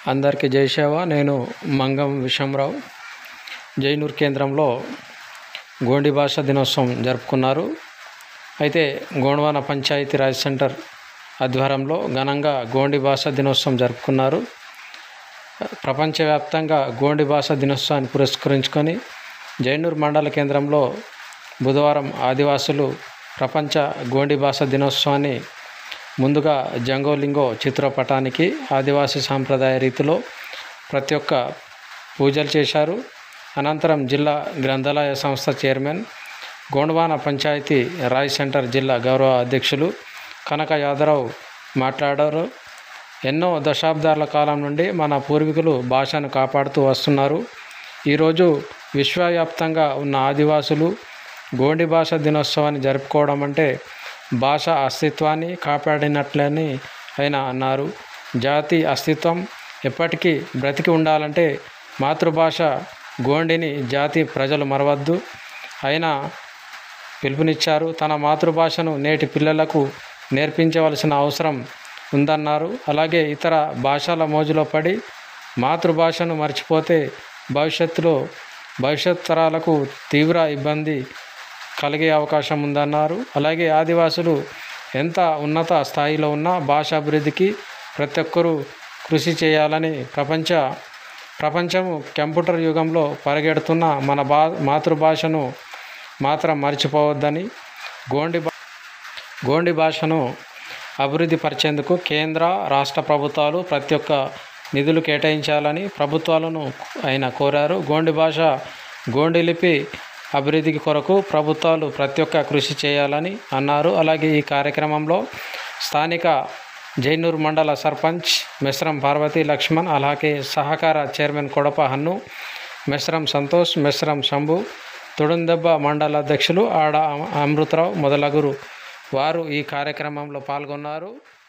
అందరికీ జై సేవ నేను మంగం విషంరావు జైనూర్ కేంద్రంలో గోండి భాష దినోత్సవం జరుపుకున్నారు అయితే గోండ్వాన పంచాయతీ రాజ్ సెంటర్ ఆధ్వర్యంలో ఘనంగా గోండి భాష దినోత్సవం జరుపుకున్నారు ప్రపంచవ్యాప్తంగా గోండి భాష దినోత్సవాన్ని పురస్కరించుకొని జైనూర్ మండల కేంద్రంలో బుధవారం ఆదివాసులు ప్రపంచ గోండి భాష దినోత్సవాన్ని ముందుగా జంగోలింగో చిత్రపటానికి ఆదివాసీ సాంప్రదాయ రీతిలో ప్రతి ఒక్క పూజలు చేశారు అనంతరం జిల్లా గ్రంథాలయ సంస్థ చైర్మన్ గోండ్వాన పంచాయతీ రాయ్ సెంటర్ జిల్లా గౌరవ అధ్యక్షులు కనక యాదరావు మాట్లాడారు ఎన్నో దశాబ్దాల కాలం నుండి మన పూర్వీకులు భాషను కాపాడుతూ వస్తున్నారు ఈరోజు విశ్వవ్యాప్తంగా ఉన్న ఆదివాసులు గోండి భాష దినోత్సవాన్ని జరుపుకోవడం అంటే భాష అస్తిత్వాన్ని కాపాడినట్లని ఆయన అన్నారు జాతి అస్తిత్వం ఎప్పటికీ బ్రతికి ఉండాలంటే మాతృభాష గోండిని జాతి ప్రజలు మరవద్దు ఆయన పిలుపునిచ్చారు తన మాతృభాషను నేటి పిల్లలకు నేర్పించవలసిన అవసరం ఉందన్నారు అలాగే ఇతర భాషల మోజులో పడి మాతృభాషను మర్చిపోతే భవిష్యత్తులో భవిష్యత్ తరాలకు తీవ్ర ఇబ్బంది కలిగే అవకాశం ఉందన్నారు అలాగే ఆదివాసులు ఎంత ఉన్నత స్థాయిలో ఉన్న భాష అభివృద్ధికి ప్రతి ఒక్కరూ కృషి చేయాలని ప్రపంచ ప్రపంచము కంప్యూటర్ యుగంలో పరిగెడుతున్న మన బా మాతృభాషను మాత్రం మర్చిపోవద్దని గోండి భా గోండి భాషను అభివృద్ధి పరిచేందుకు కేంద్ర రాష్ట్ర ప్రభుత్వాలు ప్రతి ఒక్క నిధులు కేటాయించాలని ప్రభుత్వాలను ఆయన కోరారు గోండి భాష గోండి లిపి అభివృద్ధికి కొరకు ప్రభుత్వాలు ప్రతి ఒక్క కృషి చేయాలని అన్నారు అలాగే ఈ కార్యక్రమంలో స్థానిక జైనూర్ మండల సర్పంచ్ మెస్రం పార్వతి లక్ష్మణ్ అలాగే సహకార చైర్మన్ కొడప హన్ను మెస్రం సంతోష్ మెస్రం శంభు తుడుందెబ్బ మండల అధ్యక్షులు ఆడ అమృతరావు మొదలగురు వారు ఈ కార్యక్రమంలో పాల్గొన్నారు